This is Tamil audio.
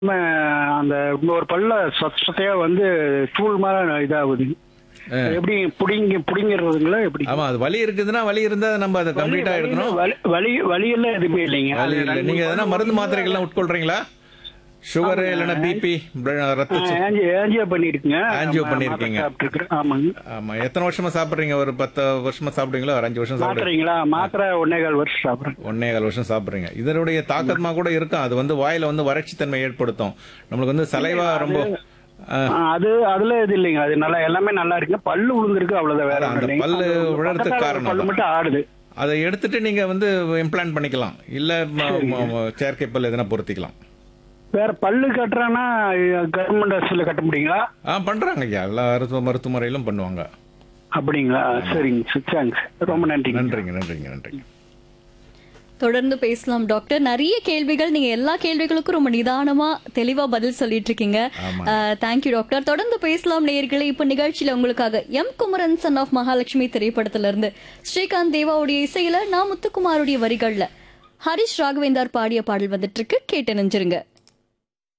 ம, அந்த இன்னொரு பல்ல சொத்தையா வந்து தூள் மாதிரி இதாகுது எப்படி புடிங்கி புடிங்கிறதுங்களா எப்படி ஆமா அது வலி இருக்குதுன்னா வலி இருந்தா நம்ம அதை கம்ப்ளீட்டா எடுக்கணும் வலி வலி வலி எல்லாம் எதுவுமே இல்லைங்க வலி இல்ல நீங்க எதனா மருந்து மாத்திரைகள்லாம் உட்கொள்றீங்களா சுகர் இல்லைன்னா பிபி ரத்த சு- ஏஞ்சியோ பண்ணிருக்குங்க Angio பண்ணிருக்கீங்க. சாப்பிட்டுருக்கேன் ஆமாங்க ஆமா எத்தனை வருஷமா சாப்பிடுறீங்க ஒரு பத்து வருஷமா சாப்பிடுறீங்களா ஒரு அஞ்சு வருஷம் சாப்பிடுறீங்க மாத்திரைங்களா மாத்திரை ஒன்னே கால் வருஷம் சாப்பிடுறேன் ஒன்னே கால் வருஷம் சாப்பிடுறீங்க இதனுடைய தாக்கமா கூட இருக்கும் அது வந்து வாயில வந்து வறட்சி தன்மை ஏற்படுத்தும் நம்மளுக்கு வந்து சலைவா ரொம்ப ஆ, ஆ, அது அதுல இது இல்லைங்க அது நல்லா எல்லாமே நல்லா இருக்குங்க பல்லு விழுந்திருக்கு அவ்வளவுதான் வேற அதான், அந்த ஒண்ணும் இல்லைங்க. பல்லு அது விழறதுக்கு பக்கத்தால ஒரு காரணம் பல்லு அதான். மட்டும் ஆடுது அதை எடுத்துட்டு நீங்க வந்து இம்ப்ளான்ட் பண்ணிக்கலாம் இல்ல ம- ம- ம- செயற்கை பல் எதனா பொருத்திக்கலாம் வேற பல்லு கட்டுறான்னா கவர்மெண்ட் ஹாஸ்பிட்டல் கட்ட முடியுங்களா ஆ பண்றாங்க ஐயா எல்லா மருத்துவ மருத்துவமுறையிலும் பண்ணுவாங்க அப்படிங்களா சரிங்க தேங்க்ஸ் ரொம்ப நன்றி நன்றிங்க நன்றிங்க நன்றிங்க தொடர்ந்து பேசலாம் டாக்டர் நிறைய கேள்விகள் நீங்க எல்லா கேள்விகளுக்கும் ரொம்ப நிதானமா தெளிவா பதில் சொல்லிட்டு இருக்கீங்க ஆமா. தேங்க்யூ டாக்டர் தொடர்ந்து பேசலாம் நேயர்களே இப்ப நிகழ்ச்சியில உங்களுக்காக M Kumaran son of Mahalakshmi திரைப்படத்துல இருந்து ஸ்ரீகாந்த் தேவாவுடைய இசையில நான் முத்துக்குமாருடைய வரிகள்ல ஹரிஷ் ராகவேந்தர் பாடிய பாடல் வந்துட்டு இருக்கு கேட்டு நெஞ்சிருங்க